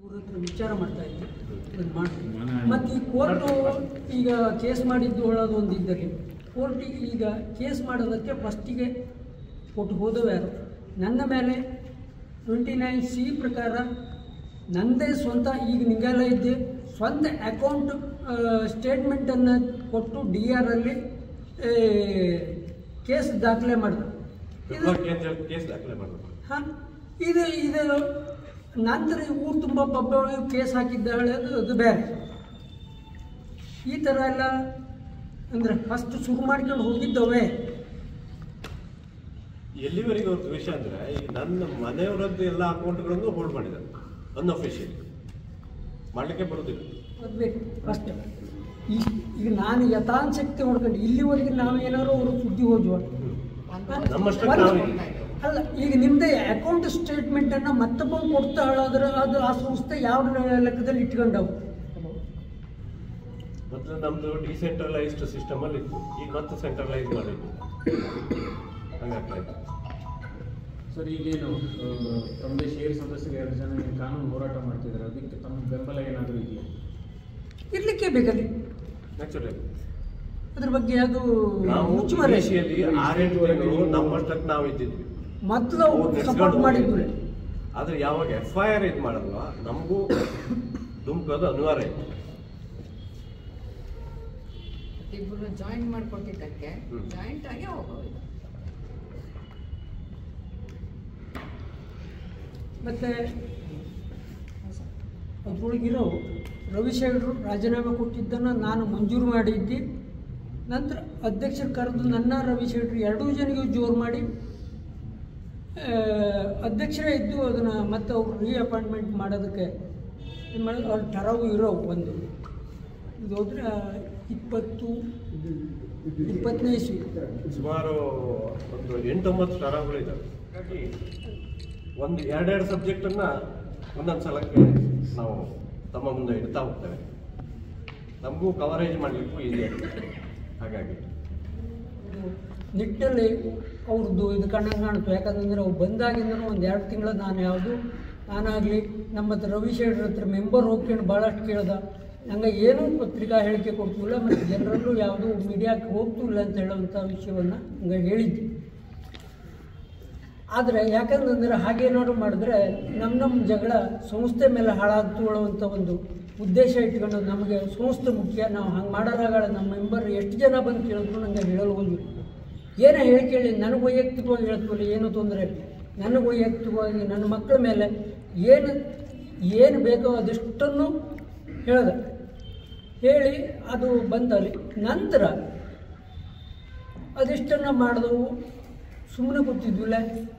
ಅವ್ರ ಹತ್ರ ವಿಚಾರ ಮಾಡ್ತಾ ಇದ್ದೆ ಅದನ್ನ ಮಾಡಿ ಮನ- ಮತ್ತು ಈ ಕೋರ್ಟು ಈಗ ಕೇಸ್ ಮಾಡಿದ್ದು ಹೇಳೋದು ಒಂದು ಇದ್ದರೆ ಕೋರ್ಟಿಗೆ ಈಗ ಕೇಸ್ ಮಾಡೋದಕ್ಕೆ ಫಸ್ಟಿಗೆ ಕೊಟ್ಟು ಹೋದವು ಯಾರು ನನ್ನ ಮೇಲೆ ಟ್ವೆಂಟಿ ನೈನ್ ಸಿ ಪ್ರಕಾರ ನನ್ನದೇ ಸ್ವಂತ ಈಗ ನಿಂಗೆಲ್ಲ ಇದ್ದೆ ಸ್ವಂತ ಅಕೌಂಟ್ ಸ್ಟೇಟ್ಮೆಂಟನ್ನು ಕೊಟ್ಟು ಡಿ ಆರಲ್ಲಿ ಕೇಸ್ ದಾಖಲೆ ಮಾಡಿದ್ರು ಇದು ಕೇಸ್ ದಾಖಲೆ ಮಾಡಬೇಕು ಹಾಂ ಇದು ಇದು ನಂತರ ಊರು ತುಂಬ ಪಬ್ಬ ಕೇಸ್ ಹಾಕಿದ್ದಾಳೆ ಅದು ಅದು ಬೇರೆ ಈ ಥರ ಎಲ್ಲ ಅಂದರೆ ಫಸ್ಟ್ ಶುರು ಮಾಡ್ಕೊಂಡು ಹೋಗಿದ್ದವೇ ಎಲ್ಲಿವರೆಗೆ ಅವ್ರ ದ್ವೇಷ ಅಂದ್ರೆ ಈಗ ನನ್ನ ಮನೆಯವರದ್ದು ಎಲ್ಲ ಅಕೌಂಟ್ಗಳನ್ನು ಹೋಲ್ಡ್ ಮಾಡಿದ್ದಾರೆ ಅನ್ಅಫಿಷಿಯಲಿ ಮಾಡ್ಲಿಕ್ಕೆ ಬರೋದಿಲ್ಲ ಅದು ಬೇಕು ಫಸ್ಟ್ ಈ ಈಗ ನಾನು ಯಥಾಶಕ್ತಿ ಹೊಡ್ಕೊಂಡು ಇಲ್ಲಿವರೆಗೆ ನಾವು ಏನಾದ್ರು ಅವರು ಸುದ್ದಿ ಹೋದ್ವ ನಮ್ಮಷ್ಟಕ್ಕೆ ನಾವು ಅಲ್ಲ ಈಗ ನಿಮ್ಮದೇ ಅಕೌಂಟ್ ಸ್ಟೇಟ್ಮೆಂಟನ್ನು ಮತ್ತೊಬ್ಬ ಕೊಡ್ತಾ ಹೇಳೋದ್ರೆ ಅದು ಆ ಸಂಸ್ಥೆ ಯಾವ ಲೆಕ್ಕದಲ್ಲಿ ಇಟ್ಕೊಂಡವು ಮೊದಲು ನಮ್ದು ಡಿಸೆಂಟ್ರಲೈಸ್ಡ್ ಸಿಸ್ಟಮ್ ಅಲ್ಲಿ ಇತ್ತು ಈಗ ಮತ್ತೆ ಸೆಂಟ್ರಲೈಸ್ ಮಾಡಿದ್ದು ಹಂಗಾಗ್ತಾ ಇತ್ತು ಸರ್ ಈಗೇನು ಆ, ತಮ್ಮದೇ ಶೇರ್ ಸದಸ್ಯರು ಎರಡು ಜನ ಏನು ಕಾನೂನು ಹೋರಾಟ ಮಾಡ್ತಿದ್ದಾರೆ ಅದಕ್ಕೆ ತಮ್ಮ ಬೆಂಬಲ ಏನಾದರೂ ಇದೆಯಾ ಇರಲಿಕ್ಕೆ ಬೇಕಲ್ಲಿ ನ್ಯಾಚುರಲಿ ಅದ್ರ ಬಗ್ಗೆ ಅದು ನಾವು ಮುಚ್ಚುಮರೆ ವಿದೇಶಿಯಲ್ಲಿ ಆರೆಂಟು ತಿಂಗಳು ನಮ್ಮಷ್ಟಕ್ಕೆ ನಾವು ಇದ್ದಿದ್ವಿ ಮೊದಲು ಅವ್ರು ಸಪೋರ್ಟ್ ನೆಡ್ಸ್ಕೊಂಡು ಮಾಡಿದ್ರು ಹೋಗಿದ್ರು. ಆದ್ರೆ ಯಾವಾಗ ಎಫ್ ಐ ಆರ್ ಇದು ಮಾಡಲ್ವಾ ನಮಗೂ ಧುಮುಕೋದು ಅನಿವಾರ್ಯ ಇತ್ತು ಇಬ್ಬರು ಜಾಯಿಂಟ್ ಮಾಡ್ಕೊಟ್ಟಿದ್ದಕ್ಕೆ ಹ್ಮ್. ಜಾಯಿಂಟ್ ಆಗಿ ಹೋಗೋದು ಮತ್ತೆ ಅದ್ರೊಳಗಿರೋ ರವಿಶೇಖರು ರಾಜೀನಾಮೆ ಕೊಟ್ಟಿದ್ದನ್ನು ನಾನು ಮಂಜೂರು ಮಾಡಿದ್ದೆ ನಂತರ ಅಧ್ಯಕ್ಷರು ಕರೆದು ನನ್ನ ರವಿಶೇಖರು ಎರಡೂ ಜನಿಗೂ ಜೋರು ಮಾಡಿ ಆ, ಅಧ್ಯಕ್ಷರೇ ಇದ್ದು ಅದನ್ನು ಮತ್ತೆ ಅವರು ರೀಅಪಾಯಿಂಟ್ಮೆಂಟ್ ಮಾಡೋದಕ್ಕೆ ಇದು ಮಾಡೋದು ಅವ್ರ ಠರಾವು ಇರೋ ಒಂದು ಇದು ಹೋದ್ರೆ ಇಪ್ಪತ್ತು ಇಪ್ಪತ್ತನೇ ಇಸ್ವಿ ಸುಮಾರು ಒಂದು ಎಂಟೊಂಬತ್ತು ಠರಾಗಳು ಇದ್ದಾವೆ ಹಾಗಾಗಿ ಒಂದು ಎರಡೆರಡು ಸಬ್ಜೆಕ್ಟನ್ನ ಒಂದೊಂದು ಸಲಕ್ಕೆ ನಾವು ತಮ್ಮ ಮುಂದೆ ಇಡ್ತಾ ಹೋಗ್ತೇವೆ ನಮಗೂ ಕವರೇಜ್ ಮಾಡಲಿಕ್ಕೂ ಈಸಿ ಆಗ್ತದೆ ಹಾಗಾಗಿ ಇದು ನಿಟ್ಟಲ್ಲಿ ಅವ್ರದ್ದು ಇದು ಕಣ್ಣಂಗೆ ಕಾಣ್ತು ಯಾಕಂತಂದರೆ ಅವ್ರು ಬಂದಾಗಿಂದನೂ ಒಂದು ಎರಡು ತಿಂಗಳು ನಾನು ಯಾವುದು ನಾನಾಗಲಿ ನಮ್ಮ ಹತ್ರ ರವಿಶೇಖರ್ ಹತ್ರ ಮೆಂಬರ್ ಹೋಗ್ಕೊಂಡು ಭಾಳಷ್ಟು ಕೇಳ್ದ ನಂಗೆ ಏನೂ ಪತ್ರಿಕಾ ಹೇಳಿಕೆ ಕೊಡ್ತಿಲ್ಲ ಮತ್ತು ಜನರಲ್ಲೂ ಯಾವುದೂ ಮೀಡಿಯಾಕ್ಕೆ ಹೋಗ್ತೂ ಇಲ್ಲ ಅಂತ ಹೇಳುವಂಥ ವಿಷಯವನ್ನು ಹಂಗೆ ಹೇಳಿದ್ದೆ ಆದರೆ ಯಾಕಂತಂದರೆ ಹಾಗೇನಾದ್ರು ಮಾಡಿದ್ರೆ ನಮ್ಮ ನಮ್ಮ ಜಗಳ ಸಂಸ್ಥೆ ಮೇಲೆ ಹಾಳಾಗ್ತುಕೊಳ್ಳುವಂಥ ಒಂದು ಉದ್ದೇಶ ಇಟ್ಕೊಂಡು ನಮಗೆ ಸಂಸ್ಥೆ ಮುಖ್ಯ ನಾವು ಹಂಗೆ ಮಾಡೋರಾಗ ನಮ್ಮ ಮೆಂಬರ್ ಎಷ್ಟು ಜನ ಬಂದು ಕೇಳಿದ್ರು ನನಗೆ ಹೇಳಲು ಹೋಗಿ ಏನೇ ಹೇಳಿ ಕೇಳಿ ನನಗೆ ವೈಯಕ್ತಿಕವಾಗಿ ಹೇಳ್ತೀವಲ್ಲ ಏನೂ ತೊಂದರೆ ಇಲ್ಲ ನನಗೆ ವೈಯಕ್ತಿಕವಾಗಿ ನನ್ನ ಮಕ್ಕಳ ಮೇಲೆ ಏನು ಏನು ಬೇಕೋ ಅದೆಷ್ಟನ್ನು ಹೇಳ್ದೆ ಹೇಳಿ ಅದು ಬಂದಲ್ಲಿ ನಂತರ ಅದಿಷ್ಟನ್ನು ಮಾಡಿದವು ಸುಮ್ಮನೆ ಕೂತಿದ್ವಿಲ್ಲ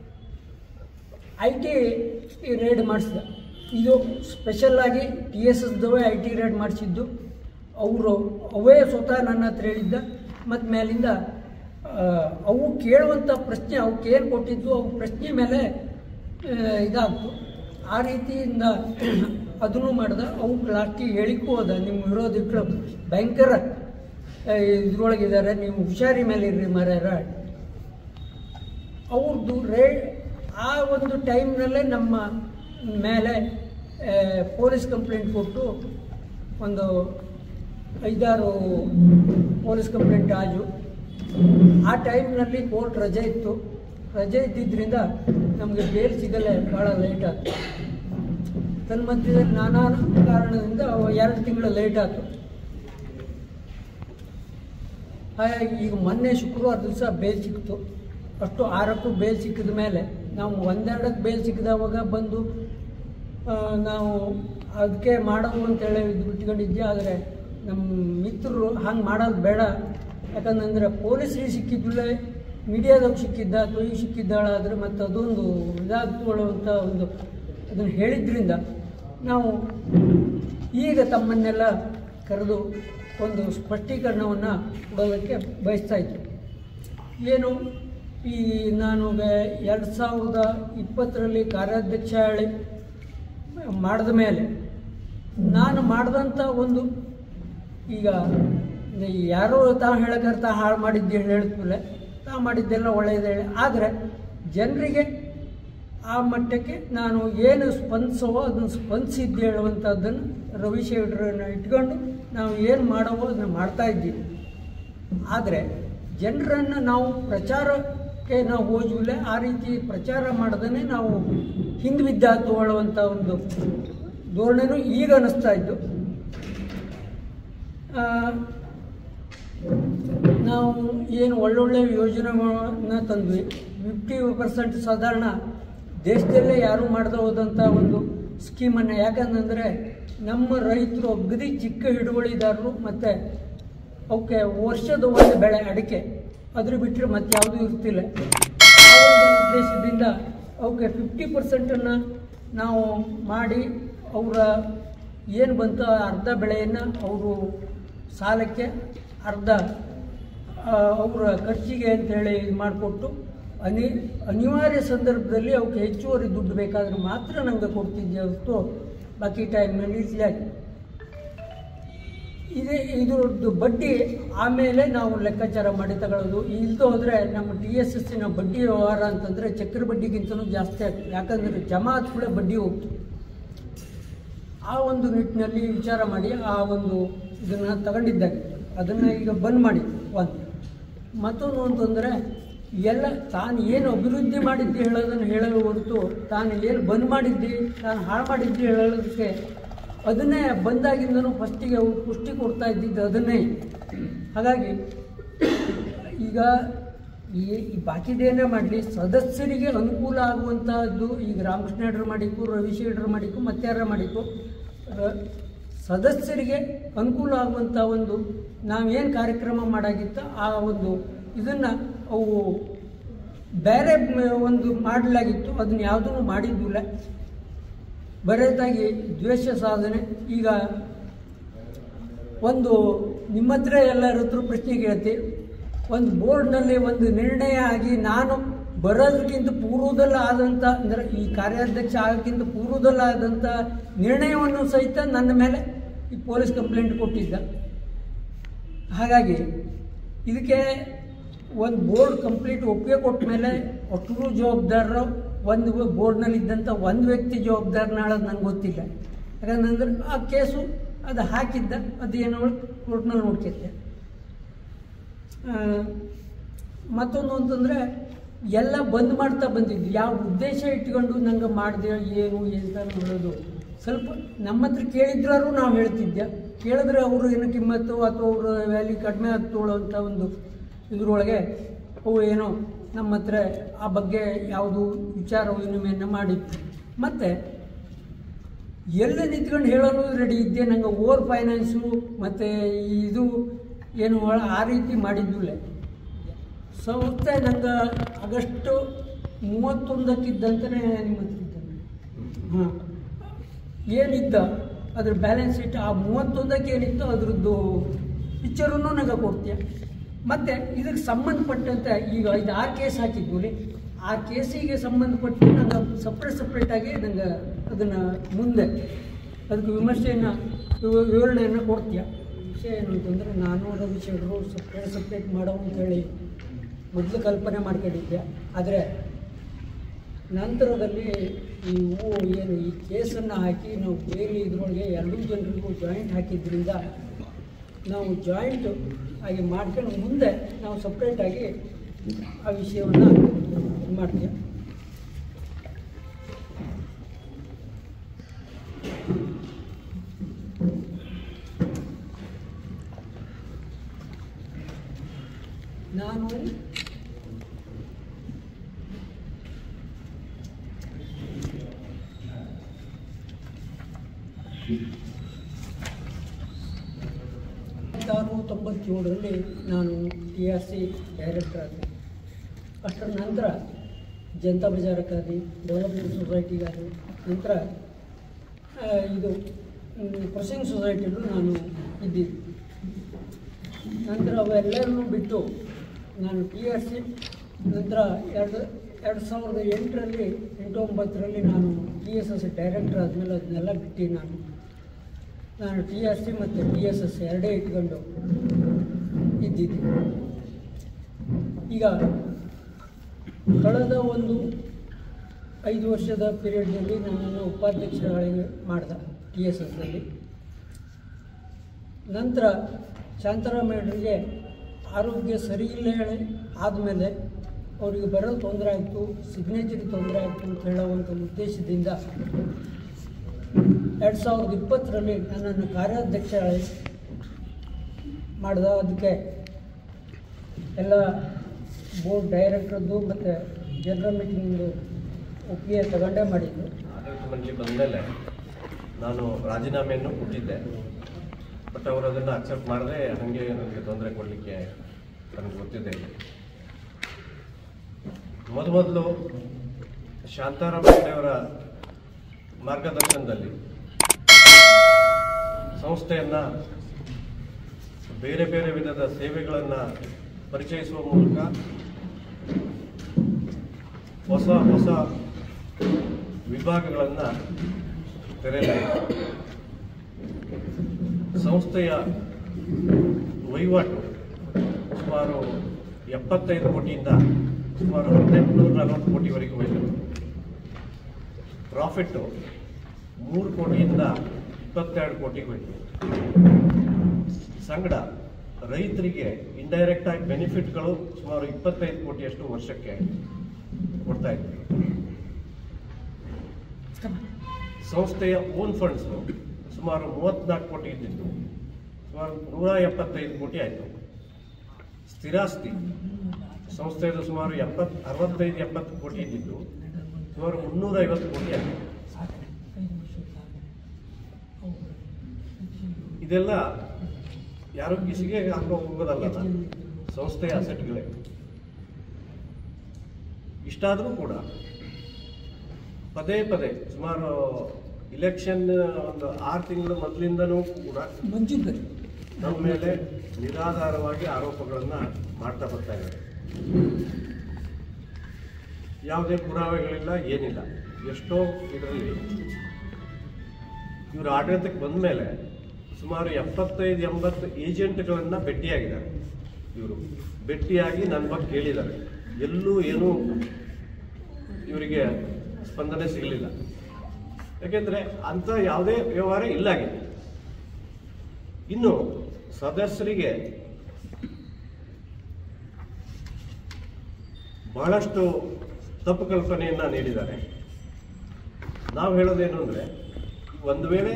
ಐ ಟಿ ರೇಡ್ ಮಾಡಿಸಿದ ಇದು ಸ್ಪೆಷಲ್ಲಾಗಿ ಟಿ ಎಸ್ ಎಸ್ದವೇ ಐ ಟಿ ರೇಡ್ ಮಾಡಿಸಿದ್ದು ಅವರು ಅವೇ ಸ್ವತಃ ನನ್ನ ಹತ್ರ ಹೇಳಿದ್ದ ಮತ್ತು ಮೇಲಿಂದ ಆ, ಅವು ಕೇಳುವಂಥ ಪ್ರಶ್ನೆ ಅವಕ್ಕೆ ಏನು ಕೊಟ್ಟಿದ್ದು ಅವು ಪ್ರಶ್ನೆ ಮೇಲೆ ಆ, ಇದಾಗ್ತು ಆ ರೀತಿಯಿಂದ ಅದನ್ನು ಮಾಡ್ದೆ ಅವು ಲಾಸ್ಟಿಗೆ ಹೇಳಿಕ್ಕೂ ಹೋದ ನಿಮ್ಮ ವಿರೋಧಿಗಳು ಭಯಂಕರ ಆ, ಇದ್ರೊಳಗಿದ್ದಾರೆ ನೀವು ಹುಷಾರಿ ಮೇಲೆ ಇರ್ರಿ ಮರ್ಯಾರ ಅವ್ರದ್ದು ರೇ ಆ ಒಂದು ಟೈಮ್ನಲ್ಲೇ ನಮ್ಮ ಮೇಲೆ ಆ, ಪೊಲೀಸ್ ಕಂಪ್ಲೇಂಟ್ ಕೊಟ್ಟು ಒಂದು ಐದಾರು ಪೊಲೀಸ್ ಕಂಪ್ಲೇಂಟ್ ಆಜು ಆ ಟೈಮ್ನಲ್ಲಿ ಕೋರ್ಟ್ ರಜೆ ಇತ್ತು ರಜೆ ಇದ್ದಿದ್ದರಿಂದ ನಮಗೆ ಬೇಲ್ ಸಿಗಲೇ ಭಾಳ ಲೇಟ್ ಆಯ್ತು ತನ್ಮಧ್ಯದಲ್ಲಿ ನಾನಾ ಕಾರಣದಿಂದ ಅವ ಎರಡು ತಿಂಗಳು ಲೇಟ್ ಆಯ್ತು ಹಾಗಾಗಿ ಈಗ ಮೊನ್ನೆ ಶುಕ್ರವಾರ ದಿವಸ ಬೇಲ್ ಸಿಕ್ತು ಅಷ್ಟು ಆರಕ್ಕೂ ಬೇಲ್ ಸಿಕ್ಕಿದ ಮೇಲೆ ನಾವು ಒಂದೆರಡಕ್ಕೆ ಬೇಲ್ ಸಿಕ್ಕಿದವಾಗ ಬಂದು ಆ, ನಾವು ಅದಕ್ಕೆ ಮಾಡೋದು ಅಂತೇಳಿ ಇದು ಬಿಟ್ಕೊಂಡಿದ್ದೆ ಆದರೆ ನಮ್ಮ ಮಿತ್ರರು ಹಂಗೆ ಮಾಡೋದು ಬೇಡ ಯಾಕಂತಂದರೆ ಪೊಲೀಸರಿಗೆ ಸಿಕ್ಕಿದ್ದಿಲ್ಲ ಮೀಡಿಯಾದಾಗ ಸಿಕ್ಕಿದ್ದ ಅಥವಾ ಈಗ ಸಿಕ್ಕಿದ್ದಾಳಾದರೆ ಮತ್ತು ಅದೊಂದು ಇದಾಗ್ಕೊಳ್ಳುವಂಥ ಒಂದು ಅದನ್ನು ಹೇಳಿದ್ರಿಂದ ನಾವು ಈಗ ತಮ್ಮನ್ನೆಲ್ಲ ಕರೆದು ಒಂದು ಸ್ಪಷ್ಟೀಕರಣವನ್ನು ಕೊಡೋದಕ್ಕೆ ಬಯಸ್ತಾ ಇದ್ದೆ ಏನು ಈ ನಾನು ಎರಡು ಸಾವಿರದ ಇಪ್ಪತ್ತರಲ್ಲಿ ಕಾರ್ಯಾಧ್ಯಕ್ಷ ಹೇಳಿ ಮಾಡಿದ ಮೇಲೆ ನಾನು ಮಾಡಿದಂಥ ಒಂದು ಈಗ ಯಾರೋ ತಾ ಹೇಳಕರ್ ತಾ ಹಾಳು ಮಾಡಿದ್ದೆ ಹೇಳಿದ್ಮೇಲೆ ತಾ ಮಾಡಿದ್ದೆಲ್ಲ ಒಳ್ಳೆಯದೇ ಹೇಳಿ ಆದರೆ ಜನರಿಗೆ ಆ ಮಟ್ಟಕ್ಕೆ ನಾನು ಏನು ಸ್ಪಂದಿಸವೋ ಅದನ್ನು ಸ್ಪಂದಿಸಿದ್ದು ಹೇಳುವಂಥದ್ದನ್ನು ರವಿಶೇಖರನ್ನ ಇಟ್ಕೊಂಡು ನಾವು ಏನು ಮಾಡವೋ ಅದನ್ನು ಮಾಡ್ತಾ ಇದ್ದೀವಿ ಆದರೆ ಜನರನ್ನು ನಾವು ಪ್ರಚಾರಕ್ಕೆ ನಾವು ಹೋಜುಲೆ ಆ ರೀತಿ ಪ್ರಚಾರ ಮಾಡದೇ ನಾವು ಹಿಂದೆ ಬಿದ್ದ ತಗೊಳ್ಳುವಂಥ ಒಂದು ಧೋರಣೆನೂ ಈಗ ಅನ್ನಿಸ್ತಾ ಇದ್ದು ಆ, ನಾವು ಏನು ಒಳ್ಳೊಳ್ಳೆ ಯೋಜನೆಗಳನ್ನ ತಂದ್ವಿ ಫಿಫ್ಟಿ ಪರ್ಸೆಂಟ್ ಸಾಧಾರಣ ದೇಶದಲ್ಲೇ ಯಾರೂ ಮಾಡದೆ ಹೋದಂಥ ಒಂದು ಸ್ಕೀಮನ್ನು ಯಾಕಂತಂದರೆ ನಮ್ಮ ರೈತರು ಅಗದಿ ಚಿಕ್ಕ ಹಿಡುವಳಿದಾರರು ಮತ್ತು ಅವಕ್ಕೆ ವರ್ಷದ ಒಂದು ಬೆಳೆ ಅಡಿಕೆ ಅದ್ರ ಬಿಟ್ಟರೆ ಮತ್ತೆ ಯಾವುದೂ ಇರ್ತಿಲ್ಲ ಆ ಒಂದು ಉದ್ದೇಶದಿಂದ ಅವಕ್ಕೆ ಫಿಫ್ಟಿ ಪರ್ಸೆಂಟನ್ನು ನಾವು ಮಾಡಿ ಅವರ ಏನು ಬಂತು ಆ ಅರ್ಧ ಬೆಳೆಯನ್ನು ಅವರು ಸಾಲಕ್ಕೆ ಅರ್ಧ ಆ, ಅವರ ಖರ್ಚಿಗೆ ಅಂತೇಳಿ ಇದು ಮಾಡಿಕೊಟ್ಟು ಅನಿ ಅನಿವಾರ್ಯ ಸಂದರ್ಭದಲ್ಲಿ ಅವಕ್ಕೆ ಹೆಚ್ಚುವರಿ ದುಡ್ಡು ಬೇಕಾದರೆ ಮಾತ್ರ ನಮಗೆ ಕೊಡ್ತಿದ್ದೆ ಹೊರತು ಬಾಕಿ ಟೈಮ್ನಲ್ಲಿ ಇಲ್ಲ ಇದೇ ಇದ್ರದ್ದು ಬಡ್ಡಿ ಆಮೇಲೆ ನಾವು ಲೆಕ್ಕಾಚಾರ ಮಾಡಿ ತಗೊಳ್ಳೋದು ಇಲ್ದು ಹೋದರೆ ನಮ್ಮ ಟಿ ಎಸ್ ಎಸ್ಸಿನ ಬಡ್ಡಿ ವ್ಯವಹಾರ ಅಂತಂದರೆ ಚಕ್ರ ಬಡ್ಡಿಗಿಂತಲೂ ಜಾಸ್ತಿ ಆಗ್ತದೆ ಯಾಕಂದರೆ ಜಮಾ ಆದ ಕೂಡ ಬಡ್ಡಿ ಹೋಗ್ತು ಆ ಒಂದು ನಿಟ್ಟಿನಲ್ಲಿ ವಿಚಾರ ಮಾಡಿ ಆ ಒಂದು ಇದನ್ನು ತಗೊಂಡಿದ್ದಾಗೆ ಅದನ್ನು ಈಗ ಬಂದ್ ಮಾಡಿ ಒಂದು ಮತ್ತೊಂದು ಅಂತಂದರೆ ಎಲ್ಲ ತಾನು ಏನು ಅಭಿವೃದ್ಧಿ ಮಾಡಿದ್ದೆ ಹೇಳೋದನ್ನು ಹೇಳಲು ಹೊರತು ತಾನು ಏನು ಬಂದ್ ಮಾಡಿದ್ದಿ ತಾನು ಹಾಳು ಮಾಡಿದ್ದಿ ಹೇಳೋದಕ್ಕೆ ಅದನ್ನೇ ಬಂದಾಗಿಂದನೂ ಫಸ್ಟಿಗೆ ಅವು ಪುಷ್ಟಿ ಕೊಡ್ತಾ ಇದ್ದಿದ್ದು ಅದನ್ನೇ ಹಾಗಾಗಿ ಈಗ ಈ ಈ ಬಾಕಿದೇನೇ ಮಾಡಲಿ ಸದಸ್ಯರಿಗೆ ಅನುಕೂಲ ಆಗುವಂಥದ್ದು ಈಗ ರಾಮಕೃಷ್ಣ ಹೆಡ್ರು ಮಾಡಿಕು ರವಿಶೇಖರ್ ಮಾಡಿಕು ಮತ್ತಾರ ಮಾಡಿಕು ರ- ಸದಸ್ಯರಿಗೆ ಅನುಕೂಲ ಆಗುವಂಥ ಒಂದು ನಾವೇನು ಕಾರ್ಯಕ್ರಮ ಮಾಡಾಗಿತ್ತ ಆ ಒಂದು ಇದನ್ನು ಅವು ಬೇರೆ ಮ- ಒಂದು ಮಾಡಲಾಗಿತ್ತು ಅದನ್ನ ಯಾವುದೂ ಮಾಡಿದ್ದಿಲ್ಲ ಬರೆದಾಗಿ ದ್ವೇಷ ಸಾಧನೆ ಈಗ ಒಂದು ನಿಮ್ಮ ಹತ್ರ ಎಲ್ಲರ ಹತ್ರ ಪ್ರಶ್ನೆ ಕೇಳ್ತಿ ಒಂದು ಬೋರ್ಡ್ನಲ್ಲಿ ಒಂದು ನಿರ್ಣಯ ಆಗಿ ನಾನು ಬರೋದಕ್ಕಿಂತ ಪೂರ್ವದಲ್ಲ ಆದಂಥ ಅಂದರೆ ಈ ಕಾರ್ಯಾಧ್ಯಕ್ಷ ಆಗೋಕ್ಕಿಂತ ಪೂರ್ವದಲ್ಲ ಆದಂಥ ನಿರ್ಣಯವನ್ನು ಸಹಿತ ನನ್ನ ಮೇಲೆ ಈ ಪೊಲೀಸ್ ಕಂಪ್ಲೇಂಟ್ ಕೊಟ್ಟಿದ್ದ ಹಾಗಾಗಿ ಇದಕ್ಕೆ ಒಂದು ಬೋರ್ಡ್ ಕಂಪ್ಲೀಟ್ ಒಪ್ಪಿಗೆ ಕೊಟ್ಟ ಮೇಲೆ ಒಟ್ಟರು ಜವಾಬ್ದಾರರು ಒಂದು ಬೋರ್ಡ್ನಲ್ಲಿ ಇದ್ದಂಥ ಒಂದು ವ್ಯಕ್ತಿ ಜವಾಬ್ದಾರನಾಳೋದು ನಂಗೆ ಗೊತ್ತಿಲ್ಲ ಯಾಕಂತಂದ್ರೆ ಆ ಕೇಸು ಅದು ಹಾಕಿದ್ದ ಅದು ಏನೋ ಕೋರ್ಟ್ನಲ್ಲಿ ನೋಡ್ಕೈತೆ ಆ, ಮತ್ತೊಂದು ಅಂತಂದರೆ ಎಲ್ಲ ಬಂದ್ ಮಾಡ್ತಾ ಬಂದಿದ್ದು ಯಾವ ಉದ್ದೇಶ ಇಟ್ಕೊಂಡು ನಂಗೆ ಮಾಡಿದೆ ಏನು ಅಂತ ನೋಡೋದು ಸ್ವಲ್ಪ ನಮ್ಮ ಹತ್ರ ಕೇಳಿದ್ರೂ ನಾವು ಹೇಳ್ತಿದ್ದೆ ಕೇಳಿದ್ರೆ ಅವರು ಏನೋ ಕಿಮ್ಮತ್ತು ಅಥವಾ ಅವ್ರ ವ್ಯಾಲ್ಯೂ ಕಡಿಮೆ ಆಗ್ತೋಳೋಂಥ ಒಂದು ಇದ್ರೊಳಗೆ ಅವು ಏನೋ ನಮ್ಮ ಹತ್ರ ಆ ಬಗ್ಗೆ ಯಾವುದು ವಿಚಾರ ವಿನಿಮಯನ ಮಾಡಿತ್ತು ಮತ್ತು ಎಲ್ಲ ನಿಂತ್ಕೊಂಡು ಹೇಳಲು ರೆಡಿ ಇದ್ದೆ ನಂಗೆ ಓವರ್ ಫೈನಾನ್ಸು ಮತ್ತು ಇದು ಏನು ಒಳ- ಆ ರೀತಿ ಮಾಡಿದ್ದಿಲ್ಲ ಸಂಸ್ಥೆ ನಂಗೆ ಆಗಸ್ಟು ಮೂವತ್ತೊಂದಕ್ಕಿದ್ದಂತಲೇ ನಿಮ್ಮ ಹತ್ರ ಇದ್ದಾನೆ ಹಾಂ ಏನಿದ್ದ ಅದ್ರ ಬ್ಯಾಲೆನ್ಸ್ ಶೀಟ್ ಆ ಮೂವತ್ತೊಂದಕ್ಕೆ ಏನಿತ್ತು ಅದ್ರದ್ದು ಪಿಕ್ಚರನ್ನು ನಂಗೆ ಕೊಡ್ತೀಯ ಮತ್ತು ಇದಕ್ಕೆ ಸಂಬಂಧಪಟ್ಟಂತೆ ಈಗ ಇದು ಆರು ಕೇಸ್ ಹಾಕಿದ್ವಿ ಆ ಕೇಸಿಗೆ ಸಂಬಂಧಪಟ್ಟು ನಂಗೆ ಸಪ್ರೇಟ್ ಸಪ್ರೇಟಾಗಿ ನಂಗೆ ಅದನ್ನು ಮುಂದೆ ಅದಕ್ಕೆ ವಿಮರ್ಶೆಯನ್ನು ವಿವ- ವಿವರಣೆಯನ್ನು ಕೊಡ್ತೀಯ ವಿಷಯ ಏನು ಅಂತಂದರೆ ನಾನು ರವಿಶೇಖರು ಸಪ್ರೇಟ್ ಸಪ್ರೇಟ್ ಮಾಡೋ ಅಂತೇಳಿ ಮೊದಲು ಕಲ್ಪನೆ ಮಾಡ್ಕೊಂಡಿದ್ದೆ ಆದರೆ ನಂತರದಲ್ಲಿ ಈ ಹೂವು ಏನು ಈ ಕೇಸನ್ನು ಹಾಕಿ ನಾವು ಡೈಲಿ ಇದ್ರೊಳಗೆ ಎರಡೂ ಜನರಿಗೂ ಜಾಯಿಂಟ್ ಹಾಕಿದ್ರಿಂದ ನಾವು ಜಾಯಿಂಟ್ ಆಗಿ ಮಾಡ್ಕೊಂಡು ಮುಂದೆ ನಾವು ಸಪ್ರೇಟಾಗಿ ಆ ವಿಷಯವನ್ನು ಇದು ಮಾಡ್ತೀವಿ ನಾನು ಸಾವಿರದ ತೊಂಬತ್ತೇಳರಲ್ಲಿ ನಾನು ಟಿ ಆರ್ ಸಿ ಡೈರೆಕ್ಟರ್ ಆದೆ ಅಷ್ಟರ ನಂತರ ಜನತಾ ಬಜಾರಕ್ಕಾಗಿ ಡೆವಲಪ್ಮೆಂಟ್ ಸೊಸೈಟಿಗಾದೆ ನಂತರ ಆ, ಇದು ಪ್ರೊಸೆಸಿಂಗ್ ಸೊಸೈಟಿಯಲ್ಲೂ ನಾನು ಇದ್ದಿದ್ದೆ ನಂತರ ಅವೆಲ್ಲರನ್ನೂ ಬಿಟ್ಟು ನಾನು ಟಿ ಆರ್ ಸಿ ನಂತರ ಎರಡು ಎರಡು ಸಾವಿರದ ಎಂಟರಲ್ಲಿ ಎಂಟು ಒಂಬತ್ತರಲ್ಲಿ ನಾನು ಟಿ ಎಸ್ ಎಸ್ ಡೈರೆಕ್ಟರ್ ಆದಮೇಲೆ ಅದನ್ನೆಲ್ಲ ಬಿಟ್ಟು ನಾನು ನಾನು ಟಿ ಆರ್ ಸಿ ಮತ್ತು ಟಿ ಎಸ್ ಎಸ್ ಎರಡೇ ಇಟ್ಕೊಂಡು ಇದ್ದಿದ್ದೆ ಈಗ ಕಳೆದ ಒಂದು ಐದು ವರ್ಷದ ಪೀರಿಯಡ್ನಲ್ಲಿ ನನ್ನನ್ನು ಉಪಾಧ್ಯಕ್ಷರಾಗಿ ಮಾಡ್ದ ಟಿ ಎಸ್ ಎಸ್ನಲ್ಲಿ ನಂತರ ಶಾಂತರಾಮಯ್ಯರಿಗೆ ಆರೋಗ್ಯ ಸರಿ ಇಲ್ಲ ಹೇಳಿ ಆದಮೇಲೆ ಅವರಿಗೆ ಬರಲು ತೊಂದರೆ ಆಯಿತು ಸಿಗ್ನೇಚರಿಗೆ ತೊಂದರೆ ಆಯಿತು ಅಂತ ಹೇಳುವಂಥ ಉದ್ದೇಶದಿಂದ ಎರಡು ಸಾವಿರದ ಇಪ್ಪತ್ತರಲ್ಲಿ ನನ್ನನ್ನು ಕಾರ್ಯಾಧ್ಯಕ್ಷರಾಗಿ ಮಾಡ್ದ ಅದಕ್ಕೆ ಎಲ್ಲ ಬೋರ್ಡ್ ಡೈರೆಕ್ಟ್ರದ್ದು ಮತ್ತು ಜನರಲ್ ಮೀಟಿಂಗಿಂದು ಒಪ್ಪಿಗೆ ತಗೊಂಡೇ ಮಾಡಿದ್ದು ಆಡಳಿತ ಮಂಡಳಿ ಬಂದಮೇಲೆ ನಾನು ರಾಜೀನಾಮೆಯನ್ನು ಕೊಟ್ಟಿದ್ದೆ ಬಟ್ ಅವರು ಅದನ್ನು ಅಕ್ಸೆಪ್ಟ್ ಮಾಡದೆ ಹಾಗೆ ನನಗೆ ತೊಂದರೆ ಕೊಡಲಿಕ್ಕೆ ನನಗೆ ಗೊತ್ತಿದೆ ಮೊದಲು ಮೊದಲು ಶಾಂತಾರಾಮಯ್ಯವರ ಮಾರ್ಗದರ್ಶನದಲ್ಲಿ ಸಂಸ್ಥೆಯನ್ನು ಬೇರೆ ಬೇರೆ ವಿಧದ ಸೇವೆಗಳನ್ನು ಪರಿಚಯಿಸುವ ಮೂಲಕ ಹೊಸ ಹೊಸ ವಿಭಾಗಗಳನ್ನು ತೆರೆಯಲಾಯಿತು ಸಂಸ್ಥೆಯ ವಹಿವಾಟು ಸುಮಾರು ಎಪ್ಪತ್ತೈದು ಕೋಟಿಯಿಂದ ಸುಮಾರು ಹದಿನೆಂಟುನೂರ ನಲವತ್ತು ಕೋಟಿವರೆಗೂ ಹೋಯಿತು ಪ್ರಾಫಿಟ್ಟು ಮೂರು ಕೋಟಿಯಿಂದ ಇಪ್ಪತ್ತೆರಡು ಕೋಟಿಗೆ ಹೋಯಿತು ಸಂಗಡ ರೈತರಿಗೆ ಇಂಡೈರೆಕ್ಟ್ ಆಗಿ ಬೆನಿಫಿಟ್ಗಳು ಸುಮಾರು ಇಪ್ಪತ್ತೈದು ಕೋಟಿಯಷ್ಟು ವರ್ಷಕ್ಕೆ ಕೊಡ್ತಾ ಇದ್ವಿ ಸಂಸ್ಥೆಯ ಓನ್ ಫಂಡ್ಸ್ ಸುಮಾರು ಮೂವತ್ನಾಲ್ಕು ಕೋಟಿ ಇದ್ದಿದ್ದು ಸುಮಾರು ನೂರ ಎಪ್ಪತ್ತೈದು ಕೋಟಿ ಆಯಿತು ಸ್ಥಿರಾಸ್ತಿ ಸಂಸ್ಥೆಯದು ಸುಮಾರು ಎಪ್ಪತ್ ಅರವತ್ತೈದು ಎಪ್ಪತ್ತು ಕೋಟಿ ಇದ್ದಿದ್ದು ಸುಮಾರು ಮುನ್ನೂರ ಐವತ್ತು ಕೋಟಿ ಆಯಿತು ಇದೆಲ್ಲ ಯಾರು ಕಿಸಿಗೆ ಹಾಕೋ ಹೋಗೋದಲ್ಲ ಸಂಸ್ಥೆಯ ಅಸೆಟ್ಗಳೇ ಇಷ್ಟಾದರೂ ಕೂಡ ಪದೇ ಪದೇ ಸುಮಾರು ಇಲೆಕ್ಷನ್ ಒಂದು ಆರು ತಿಂಗಳ ಮೊದಲಿಂದನೂ ಕೂಡ ಮಂಜುಗರಿ ನಮ್ಮ ಮೇಲೆ ನಿರಾಧಾರವಾಗಿ ಆರೋಪಗಳನ್ನ ಮಾಡ್ತಾ ಬರ್ತಾ ಇದ್ದಾರೆ ಯಾವುದೇ ಪುರಾವೆಗಳಿಲ್ಲ ಏನಿಲ್ಲ ಎಷ್ಟೋ ಇದರಲ್ಲಿ ಇವರು ಆಡಳಿತಕ್ಕೆ ಬಂದ ಮೇಲೆ ಸುಮಾರು ಎಪ್ಪತ್ತೈದು ಎಂಬತ್ತು ಏಜೆಂಟ್ಗಳನ್ನ ಭೇಟಿಯಾಗಿದ್ದಾರೆ ಇವರು ಭೇಟಿಯಾಗಿ ನನ್ನ ಬಗ್ಗೆ ಕೇಳಿದ್ದಾರೆ ಎಲ್ಲೂ ಏನೂ ಇವರಿಗೆ ಸ್ಪಂದನೆ ಸಿಗಲಿಲ್ಲ ಯಾಕೆಂದ್ರೆ ಅಂತ ಯಾವುದೇ ವ್ಯವಹಾರ ಇಲ್ಲಾಗಿದೆ ಇನ್ನು ಸದಸ್ಯರಿಗೆ ಬಹಳಷ್ಟು ತಪ್ಪು ಕಲ್ಪನೆಯನ್ನ ನೀಡಿದ್ದಾರೆ ನಾವು ಹೇಳೋದೇನು ಅಂದ್ರೆ ಒಂದು ವೇಳೆ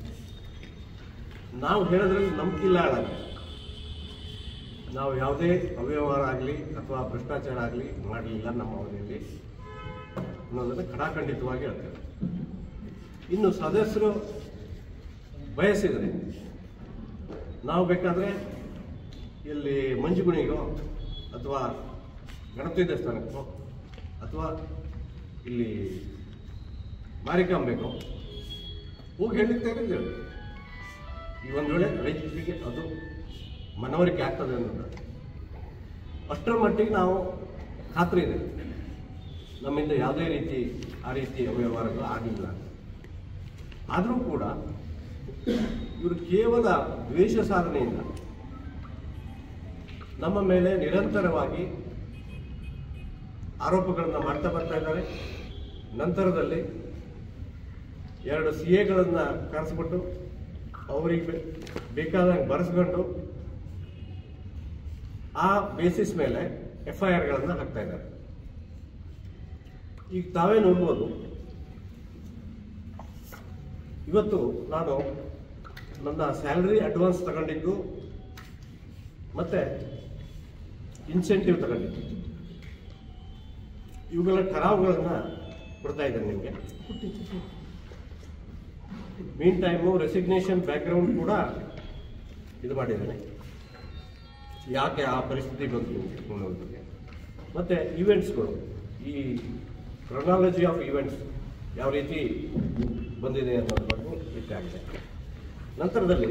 ನಾವು ಹೇಳೋದ್ರಲ್ಲಿ ನಂಬಿಕಿಲ್ಲ ಹಾಳಾಗಿದೆ ನಾವು ಯಾವುದೇ ಅವ್ಯವಹಾರ ಆಗಲಿ ಅಥವಾ ಭ್ರಷ್ಟಾಚಾರ ಆಗಲಿ ಮಾಡಲಿಲ್ಲ ನಮ್ಮ ಅವಧಿಯಲ್ಲಿ ಅನ್ನೋದನ್ನು ಖಡಾಖಂಡಿತವಾಗಿ ಹೇಳ್ತೇವೆ ಇನ್ನು ಸದಸ್ಯರು ಬಯಸಿದರೆ ನಾವು ಬೇಕಾದರೆ ಇಲ್ಲಿ ಮಂಜುಗುಣಿಗೋ ಅಥವಾ ಗಣಪತಿ ದೇವಸ್ಥಾನಕ್ಕೋ ಅಥವಾ ಇಲ್ಲಿ ಮಾರಿಕಾಂಬೆಗೋ ಹೋಗಿ ಹೇಳಿಕ್ಕೆ ತಯಾರಿದ್ದೇವೆ ಈ ಒಂದು ವೇಳೆ ರೈತರಿಗೆ ಅದು ಮನವರಿಕೆ ಆಗ್ತದೆ ಅನ್ನೋದು ಅಷ್ಟರ ಮಟ್ಟಿಗೆ ನಾವು ಖಾತ್ರಿ ಇದೆ ನಮ್ಮಿಂದ ಯಾವುದೇ ರೀತಿ ಆ ರೀತಿ ಅವ್ಯವಹಾರಗಳು ಆಗಲಿಲ್ಲ ಆದರೂ ಕೂಡ ಇವರು ಕೇವಲ ದ್ವೇಷ ಸಾಧನೆಯಿಂದ ನಮ್ಮ ಮೇಲೆ ನಿರಂತರವಾಗಿ ಆರೋಪಗಳನ್ನು ಮಾಡ್ತಾ ಬರ್ತಾ ಇದ್ದಾರೆ ನಂತರದಲ್ಲಿ ಎರಡು ಸಿ ಎಗಳನ್ನ ಕರೆಸ್ಬಿಟ್ಟು ಅವರಿಗೆ ಬೆ- ಬೇಕಾದಂಗೆ ಬರೆಸ್ಕೊಂಡು ಆ ಬೇಸಿಸ್ ಮೇಲೆ ಎಫ್ ಐ ಆರ್ಗಳನ್ನು ಹಾಕ್ತಾ ಇದ್ದಾರೆ ಈಗ ತಾವೇ ನೋಡ್ಬೋದು ಇವತ್ತು ನಾನು ನನ್ನ ಸ್ಯಾಲರಿ ಅಡ್ವಾನ್ಸ್ ತಗೊಂಡಿದ್ದು ಮತ್ತೆ ಇನ್ಸೆಂಟಿವ್ ತಗೊಂಡಿದ್ದು ಇವುಗಳ ಠರಾವುಗಳನ್ನ ಕೊಡ್ತಾ ಇದ್ದೇನೆ ನಿಮಗೆ ಮೀನ್ ಟೈಮು ರೆಸಿಗ್ನೇಷನ್ ಬ್ಯಾಕ್ಗ್ರೌಂಡ್ ಕೂಡ ಇದು ಮಾಡಿದ್ದೇನೆ ಯಾಕೆ ಆ ಪರಿಸ್ಥಿತಿ ಬಂತು ಅನ್ನೋದ್ರ ಬಗ್ಗೆ ಮತ್ತೆ ಇವೆಂಟ್ಸ್ಗಳು ಈ ಕ್ರೊನಾಲಜಿ ಆಫ್ ಇವೆಂಟ್ಸ್ ಯಾವ ರೀತಿ ಬಂದಿದೆ ಅನ್ನೋದ್ರ ಬಗ್ಗೆ ಇಟ್ಟಾಗಿದೆ ನಂತರದಲ್ಲಿ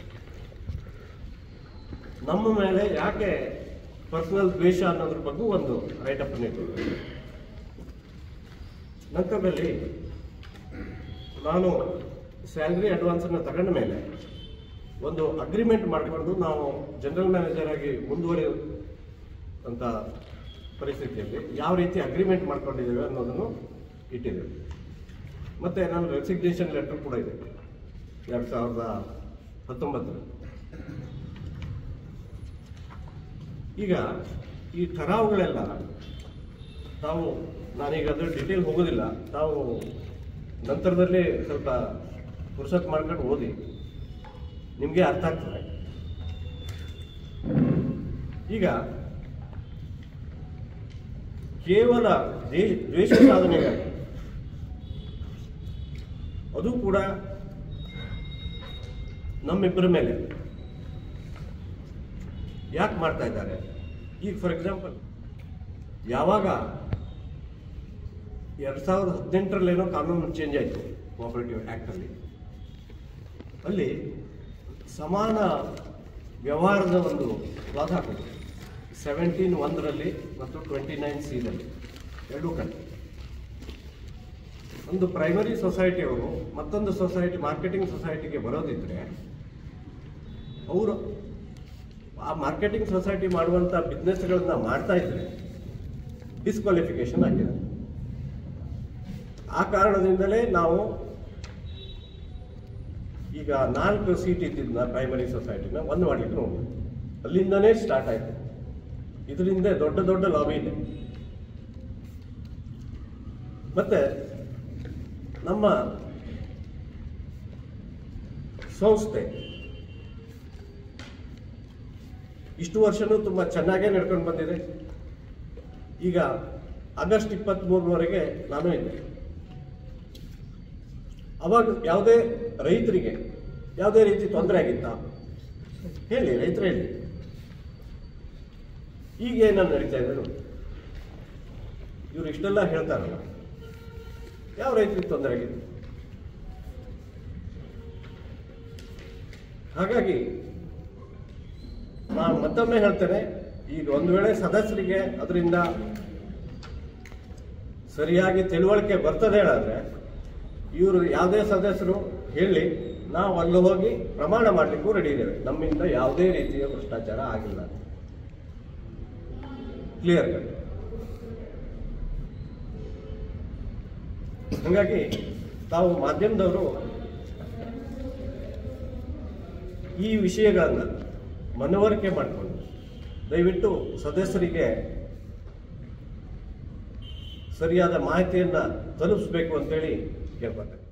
ನಮ್ಮ ಮೇಲೆ ಯಾಕೆ ಪರ್ಸನಲ್ ದ್ವೇಷ ಅನ್ನೋದ್ರ ಬಗ್ಗೆ ಒಂದು ರೈಟ್ ಅಪ್ ನೀಡಿದ್ರು ನಂತರದಲ್ಲಿ ನಾನು ಸ್ಯಾಲ್ರಿ ಅಡ್ವಾನ್ಸನ್ನು ತಗೊಂಡ ಮೇಲೆ ಒಂದು ಅಗ್ರಿಮೆಂಟ್ ಮಾಡಿಕೊಂಡು ನಾವು ಜನರಲ್ ಮ್ಯಾನೇಜರ್ ಆಗಿ ಮುಂದುವರಿಯ ಅಂತ ಪರಿಸ್ಥಿತಿಯಲ್ಲಿ ಯಾವ ರೀತಿ ಅಗ್ರಿಮೆಂಟ್ ಮಾಡ್ಕೊಂಡಿದ್ದೇವೆ ಅನ್ನೋದನ್ನು ಇಟ್ಟಿದ್ದೇವೆ ಮತ್ತು ನನ್ನ ರೆಸಿಗ್ನೇಷನ್ ಲೆಟರ್ ಕೂಡ ಇದೆ ಎರಡು ಸಾವಿರದ ಹತ್ತೊಂಬತ್ತರ ಈಗ ಈ ಠರಾವುಗಳೆಲ್ಲ ತಾವು ನಾನೀಗ ಅದ್ರ ಡಿಟೇಲ್ ಹೋಗೋದಿಲ್ಲ ತಾವು ನಂತರದಲ್ಲಿ ಸ್ವಲ್ಪ ಪುರ್ಸತ್ ಮಾಡ್ಕೊಂಡು ಓದಿ ನಿಮಗೆ ಅರ್ಥ ಆಗ್ತದೆ ಈಗ ಕೇವಲ ದೇ- ದ್ವೇಷ ಸಾಧನೆಗಾಗಿ ಅದು ಕೂಡ ನಮ್ಮಿಬ್ಬರ ಮೇಲೆ ಯಾಕೆ ಮಾಡ್ತಾ ಇದ್ದಾರೆ ಈಗ ಫಾರ್ ಎಕ್ಸಾಂಪಲ್ ಯಾವಾಗ ಎರಡು ಸಾವಿರದ ಹದಿನೆಂಟರಲ್ಲೇನೋ ಕಾನೂನು ಚೇಂಜ್ ಆಯಿತು ಕೋಆಪರೇಟಿವ್ ಆ್ಯಕ್ಟಲ್ಲಿ ಅಲ್ಲಿ ಸಮಾನ ವ್ಯವಹಾರದ ಒಂದು ಕ್ಲಾಸ್ ಹಾಕಿದ್ರು ಸೆವೆಂಟೀನ್ ಒಂದರಲ್ಲಿ ಮತ್ತು ಟ್ವೆಂಟಿ ನೈನ್ ಸಿದಲ್ಲಿ ಎರಡೂ ಕಡೆ ಒಂದು ಪ್ರೈಮರಿ ಸೊಸೈಟಿಯವರು ಮತ್ತೊಂದು ಸೊಸೈಟಿ ಮಾರ್ಕೆಟಿಂಗ್ ಸೊಸೈಟಿಗೆ ಬರೋದಿದ್ರೆ ಅವರು ಆ ಮಾರ್ಕೆಟಿಂಗ್ ಸೊಸೈಟಿ ಮಾಡುವಂಥ ಬಿಸ್ನೆಸ್ಗಳನ್ನ ಮಾಡ್ತಾ ಇದ್ರೆ ಡಿಸ್ಕ್ವಾಲಿಫಿಕೇಶನ್ ಆಗಿದೆ ಆ ಕಾರಣದಿಂದಲೇ ನಾವು ಈಗ ನಾಲ್ಕು ಸೀಟ್ ಇದ್ದಿದ್ದ ಪ್ರೈಮರಿ ಸೊಸೈಟಿನ ಒಂದು ಮಾಡ್ಲಿಕ್ಕೆ ನೋಡಿ ಅಲ್ಲಿಂದನೇ ಸ್ಟಾರ್ಟ್ ಆಯಿತು ಇದರಿಂದ ದೊಡ್ಡ ದೊಡ್ಡ ಲಾಬಿ ಇದೆ ಮತ್ತೆ ನಮ್ಮ ಸಂಸ್ಥೆ ಇಷ್ಟು ವರ್ಷನೂ ತುಂಬ ಚೆನ್ನಾಗೇ ನಡ್ಕೊಂಡು ಬಂದಿದೆ ಈಗ ಆಗಸ್ಟ್ ಇಪ್ಪತ್ತ್ಮೂರರವರೆಗೆ ನಾನು ಇದ್ದೆ ಅವಾಗ ಯಾವುದೇ ರೈತರಿಗೆ ಯಾವುದೇ ರೀತಿ ತೊಂದರೆ ಆಗಿತ್ತಾ ಹೇಳಿ ರೈತರು ಹೇಳಿ ಈಗ ಏನನ್ನು ನಡೀತಾ ಇದೆ ನೋಡಿ ಇವ್ರು ಇಷ್ಟೆಲ್ಲ ಹೇಳ್ತಾರಲ್ಲ ಯಾವ ರೈತರಿಗೆ ತೊಂದರೆ ಆಗಿದೆ ಹಾಗಾಗಿ ನಾನು ಮತ್ತೊಮ್ಮೆ ಹೇಳ್ತೇನೆ ಈಗ ಒಂದು ವೇಳೆ ಸದಸ್ಯರಿಗೆ ಅದರಿಂದ ಸರಿಯಾಗಿ ತಿಳುವಳಿಕೆ ಬರ್ತದೆ ಹೇಳಿದ್ರೆ ಇವರು ಯಾವುದೇ ಸದಸ್ಯರು ಹೇಳಿ ನಾವು ಅಲ್ಲಿ ಹೋಗಿ ಪ್ರಮಾಣ ಮಾಡಲಿಕ್ಕೂ ರೆಡಿ ಇದ್ದೇವೆ ನಮ್ಮಿಂದ ಯಾವುದೇ ರೀತಿಯ ಭ್ರಷ್ಟಾಚಾರ ಆಗಿಲ್ಲ ಕ್ಲಿಯರ್ ಕಟ್ ಹಾಗಾಗಿ ತಾವು ಮಾಧ್ಯಮದವರು ಈ ವಿಷಯಗಳನ್ನು ಮನವರಿಕೆ ಮಾಡಿಕೊಂಡು ದಯವಿಟ್ಟು ಸದಸ್ಯರಿಗೆ ಸರಿಯಾದ ಮಾಹಿತಿಯನ್ನು ತಲುಪಿಸ್ಬೇಕು ಅಂತೇಳಿ ಕೇಳ್ಕೊಳ್ತೇನೆ